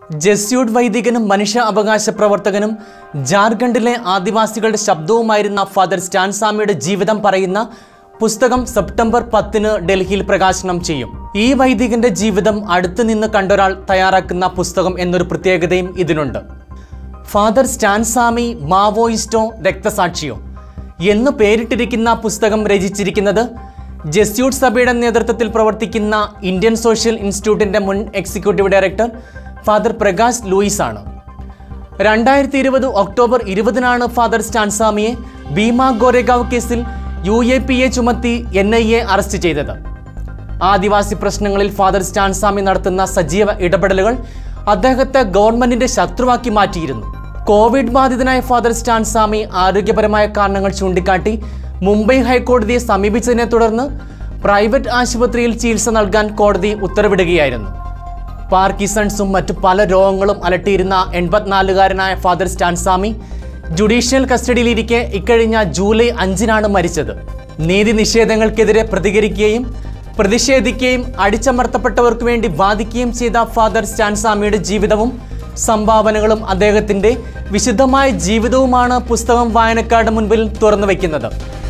ജസ്യൂഡ് വൈദികനും മനുഷ്യ അവകാശ പ്രവർത്തകനും ജാർഖണ്ഡിലെ ആദിവാസികളുടെ ശബ്ദവുമായിരുന്ന ഫാദർ സ്റ്റാൻസാമിയുടെ ജീവിതം പറയുന്ന പുസ്തകം സെപ്റ്റംബർ പത്തിന് ഡൽഹിയിൽ പ്രകാശനം ചെയ്യും ഈ വൈദികന്റെ ജീവിതം അടുത്തു നിന്ന് കണ്ടൊരാൾ തയ്യാറാക്കുന്ന പുസ്തകം എന്നൊരു പ്രത്യേകതയും ഇതിനുണ്ട് ഫാദർ സ്റ്റാൻസാമി മാവോയിസ്റ്റോ രക്തസാക്ഷിയോ എന്ന് പേരിട്ടിരിക്കുന്ന പുസ്തകം രചിച്ചിരിക്കുന്നത് ജസ്യൂട്ട് സഭയുടെ നേതൃത്വത്തിൽ പ്രവർത്തിക്കുന്ന ഇന്ത്യൻ സോഷ്യൽ ഇൻസ്റ്റിറ്റ്യൂട്ടിന്റെ മുൻ executive director father Prakash Louis ആണ് രണ്ടായിരത്തി ഇരുപത് ഒക്ടോബർ ഇരുപതിനാണ് ഫാദർ സ്റ്റാൻസാമിയെ ഭീമ ഗോരേഗാവ് കേസിൽ യു എ പി എ ചുമത്തി എൻ ഐ എ അറസ്റ്റ് ചെയ്തത് ആദിവാസി പ്രശ്നങ്ങളിൽ ഫാദർ സ്റ്റാൻസാമി നടത്തുന്ന സജീവ ഇടപെടലുകൾ അദ്ദേഹത്തെ ഗവൺമെന്റിന്റെ ശത്രുവാക്കി മാറ്റിയിരുന്നു കോവിഡ് ബാധിതനായ ഫാദർ സ്റ്റാൻസാമി ആരോഗ്യപരമായ കാരണങ്ങൾ ചൂണ്ടിക്കാട്ടി മുംബൈ ഹൈക്കോടതിയെ സമീപിച്ചതിനെ തുടർന്ന് പ്രൈവറ്റ് ആശുപത്രിയിൽ ചികിത്സ നൽകാൻ കോടതി ഉത്തരവിടുകയായിരുന്നു പാർക്കിസൺസും മറ്റു പല രോഗങ്ങളും അലട്ടിയിരുന്ന എൺപത്തിനാലുകാരനായ ഫാദർ സ്റ്റാൻസാമി ജുഡീഷ്യൽ കസ്റ്റഡിയിലിരിക്കെ ഇക്കഴിഞ്ഞ ജൂലൈ അഞ്ചിനാണ് മരിച്ചത് നീതി നിഷേധങ്ങൾക്കെതിരെ പ്രതികരിക്കുകയും പ്രതിഷേധിക്കുകയും അടിച്ചമർത്തപ്പെട്ടവർക്ക് വേണ്ടി വാദിക്കുകയും ചെയ്ത ഫാദർ സ്റ്റാൻസാമിയുടെ ജീവിതവും സംഭാവനകളും അദ്ദേഹത്തിൻ്റെ വിശുദ്ധമായ ജീവിതവുമാണ് പുസ്തകം വായനക്കാരുടെ മുൻപിൽ തുറന്നു വയ്ക്കുന്നത്